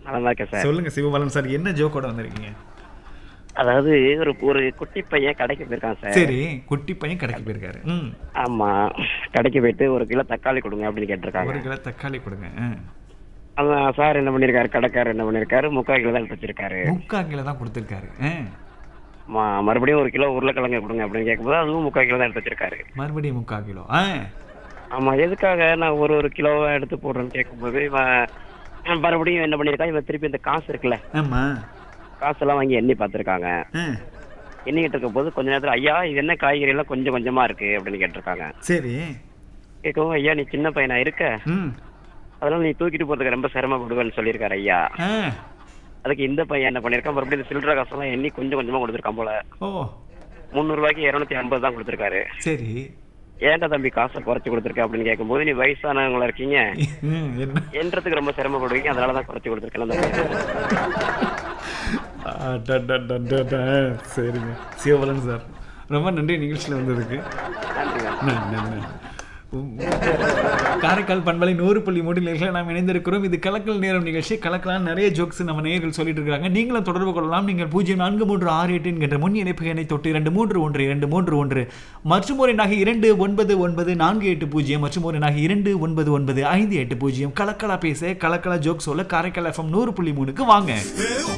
நல்லா இருக்கேன் சார் சொல்லுங்க சிவபாலன் சார் என்ன ஜோக்கோட வந்திருக்கீங்க அதாவது ஒரு ஒரு குட்டி பையன் கடைக்கு போயிருக்கான் சார் சரி குட்டி பையன் கடைக்கு போயிருக்காரு ம் ஆமா கடைக்கு போயிட்டு ஒரு கிலோ தக்காளி கொடுங்க அப்படின்னு கேட்டிருக்காங்க ஒரு கிலோ தக்காளி கொடுங்க ஆ. அதான் சார் என்ன பண்ணிருக்காரு கடைக்காரர் என்ன பண்ணிருக்காரு முக்கால் கிலோ தான் எடுத்து வச்சிருக்காரு முக்கா கிலோ தான் கொடுத்துருக்காரு ஆ. ம- மறுபடியும் ஒரு கிலோ உருளைக்கிழங்கு கொடுங்க அப்படின்னு கேட்கும்போது அதுவும் முக்கால் கிலோ தான் எடுத்து வச்சிருக்காரு மறுபடியும் முக்கா கிலோ ஆ ஆமா எதுக்காக நான் ஒரு ஒரு கிலோவா எடுத்து போடுறேன்னு கேட்கும்போது இவன் மறுபடியும் என்ன பண்ணிருக்கான் இவன் திருப்பி இந்த காசு இருக்குல்ல ஆமா காசெல்லாம் வாங்கி எண்ணி பார்த்திருக்காங்க ஆ. எண்ணிக்கிட்டு இருக்கும் போது கொஞ்ச நேரத்துல ஐயா இது என்ன காய்கறி எல்லாம் கொஞ்சம் கொஞ்சமா இருக்கு அப்படின்னு கேட்டிருக்காங்க சரி கேட்கவும் ஐயா நீ சின்ன பையனா இருக்க ம் அதனால நீ தூக்கிட்டு போறதுக்கு ரொம்ப சிரமப்படுவேன்னு சொல்லியிருக்காரு ஐயா ஆ அதுக்கு இந்த பையன் என்ன பண்ணிருக்கான் மறுபடியும் இந்த சில்லற காசெல்லாம் எண்ணி கொஞ்சம் கொஞ்சமா கொடுத்துருக்கான் போல ஓ முந்நூறு ரூபாய்க்கு இருநூத்தி ஐம்பது தான் கொடுத்துருக்காரு சரி ஏன்டா தம்பி காசை குறைச்சு கொடுத்துருக்க அப்படின்னு கேட்கும்போது நீ வயசானவங்களா இருக்கீங்க ம், என்ன என்றதுக்கு ரொம்ப சிரமப்படுவீங்க அதனால தான் குறைச்சு கொடுத்துருக்கேன் அந்த பையன். அடடடடட. சரிங்க சிவபாலன் சார் ரொம்ப நன்றி நிகழ்ச்சியில் வந்ததுக்கு நன்றிங்க நன்றி, நன்றி. உம், காரைக்கால் பண்பலை நூறு புள்ளி மூன்று நிலையில் நாம் இணைந்திருக்கிறோம் இது கலக்கல் நேரம் நிகழ்ச்சி கலக்கலாம் நிறைய ஜோக்ஸ் நம்ம நேயர்கள் சொல்லிட்டு இருக்காங்க நீங்களும் தொடர்பு கொள்ளலாம் நீங்கள் பூஜ்ஜியம் நான்கு மூன்று ஆறு எட்டு என்கின்ற முன் இணைப்பு எண்ணை தொட்டு இரண்டு மூன்று ஒன்று இரண்டு மூன்று ஒன்று மற்றும் ஒரு எண்ணாக இரண்டு ஒன்பது ஒன்பது நான்கு எட்டு பூஜ்ஜியம் மற்றும் ஒரு எண்ணாக இரண்டு ஒன்பது ஒன்பது ஐந்து எட்டு பூஜ்ஜியம் கலக்கலா பேச கலக்கலா ஜோக் சொல்ல காரைக்கால் எஃப்எம் நூறு புள்ளி மூணுக்கு வாங்க